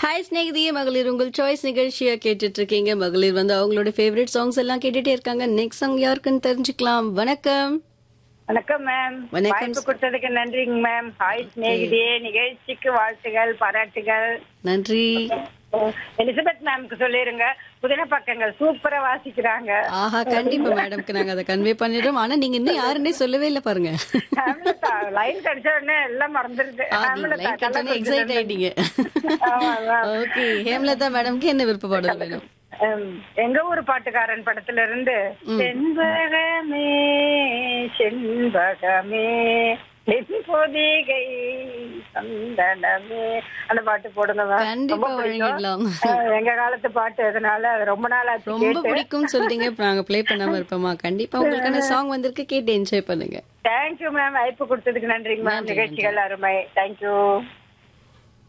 Hi ஸ்நேகிதியே மகளிர் உங்கள் choice நிகழ்ச்சியா கேட்டுட்டு இருக்கீங்க மகளிர் வந்து அவங்களோட ஃபேவரட் சாங்ஸ் எல்லாம் கேட்டுட்டே இருக்காங்க நெக்ஸ்ட் சாங் யாருக்குன்னு தெரிஞ்சுக்கலாம் வணக்கம் வணக்கம் மேம் வணக்கம். வாய்ப்பு கொடுத்ததுக்கு நன்றிங்க மேம் ஹாய் சிநேகிதியே நிகழ்ச்சிக்கு வாழ்த்துகள் பாராட்டுகள் நன்றி எலிசபெத் மேம்க்கு சொல்லிருங்க புதின பக்கங்கள் சூப்பரா வாசிக்கிறாங்க ஆஹா கண்டிப்பா மேடம்க்கு நாங்க அதை கன்வே பண்ணிடுறோம் ஆனா நீங்க இன்னும் யாருன்னே சொல்லவே இல்லை பாருங்க லைன் கிடைச்ச உடனே எல்லாம் மறந்துருது ஹேமலதா, எக்ஸைட் கள்ளக்குறிச்சியில ஆயிட்டீங்க ஆமா, ஆமா. ஓகே ஹேம்லதா மேடம்க்கு என்ன விருப்ப பாடல் வேணும் ஹம், எங்க ஊர் பாட்டுக்காரன் படத்துல இருந்து செண்பகமே செண்பகமே என் பொதிகை சந்தனமே அந்த பாட்டு போடுங்க ma'am. கண்டிப்பா ரொம்ப பிடிக்கும். வழங்கிடலாம் அஹ், எங்க காலத்து பாட்டு அதனால அது ரொம்ப நாள் ஆச்சு ரொம்ப கேட்டு பிடிக்கும் சொல்றீங்க இப்ப நாங்க ப்ளே பண்ணாம இருப்போமா கண்டிப்பா உங்களுக்கான சாங் வந்திருக்கு கேட்டு என்ஜாய் பண்ணுங்க தேங்க்யூ மேம் வாய்ப்பு கொடுத்ததுக்கு நன்றிங்க மேம் நிகழ்ச்சிகள் அருமை தேங்க்யூ